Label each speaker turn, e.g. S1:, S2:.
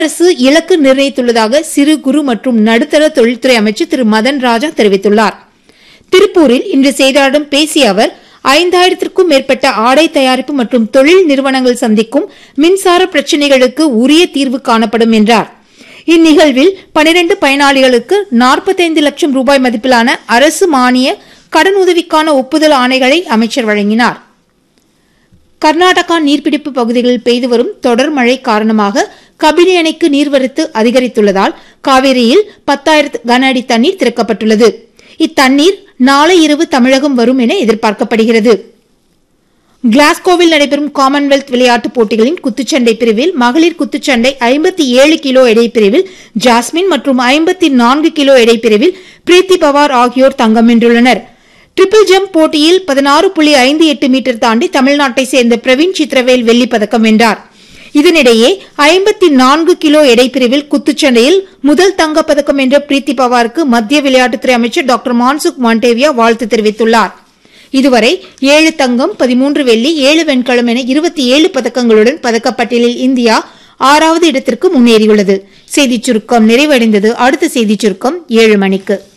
S1: அரசு இலக்கு நிர்ணயித்துள்ளதாக சிறு குறு மற்றும் நடுத்தர தொழில்துறை அமைச்சர் திரு மதன் ராஜா தெரிவித்துள்ளார் திருப்பூரில் இன்று செய்தியாளர்களிடம் பேசிய அவர் ஐந்தாயிரத்திற்கும் மேற்பட்ட ஆடை தயாரிப்பு மற்றும் தொழில் நிறுவனங்கள் சந்திக்கும் மின்சார பிரச்சினைகளுக்கு உரிய தீர்வு காணப்படும் என்றார் இந்நிகழ்வில் பனிரண்டு பயனாளிகளுக்கு நாற்பத்தைந்து லட்சம் ரூபாய் மதிப்பிலான அரசு மானிய கடனுதவிக்கான ஒப்புதல் ஆணைகளை அமைச்சர் வழங்கினார் கர்நாடகா நீர்பிடிப்பு பகுதிகளில் பெய்து வரும் தொடர் மழை காரணமாக கபினி அணைக்கு நீர்வரத்து அதிகரித்துள்ளதால் காவிரியில் பத்தாயிரத்து கன அடி தண்ணீர் திறக்கப்பட்டுள்ளது இத்தண்ணீர் நாளை இரவு தமிழகம் வரும் என எதிர்பார்க்கப்படுகிறது கிளாஸ்கோவில் நடைபெறும் காமன்வெல்த் விளையாட்டுப் போட்டிகளின் குத்துச்சண்டை பிரிவில் மகளிர் குத்துச்சண்டை ஐம்பத்தி ஏழு கிலோ எடை பிரிவில் ஜாஸ்மின் மற்றும் ஐம்பத்தி நான்கு கிலோ எடை பிரிவில் பிரீத்தி பவார் ஆகியோர் தங்கம் வென்றுள்ளனர் ட்ரிபிள் ஜம்ப் போட்டியில் பதினாறு புள்ளி ஐந்து எட்டு மீட்டர் தாண்டி தமிழ்நாட்டை சேர்ந்த பிரவீன் சித்திரவேல் வெள்ளிப் பதக்கம் வென்றார் இதனிடையே ஐம்பத்தி நான்கு கிலோ எடை பிரிவில் குத்துச்சண்டையில் முதல் தங்கப் பதக்கம் வென்ற பிரீத்தி பவாருக்கு மத்திய விளையாட்டுத்துறை அமைச்சர் டாக்டர் மான்சுக் மாண்டேவியா வாழ்த்து தெரிவித்துள்ளார் இதுவரை ஏழு தங்கம் பதிமூன்று வெள்ளி ஏழு வெண்கலம் என இருபத்தி ஏழு பதக்கங்களுடன் பதக்கப்பட்டியலில் இந்தியா ஆறாவது இடத்திற்கு முன்னேறியுள்ளது செய்திச் சுருக்கம் நிறைவடைந்தது அடுத்த செய்திச் சுருக்கம் ஏழு மணிக்கு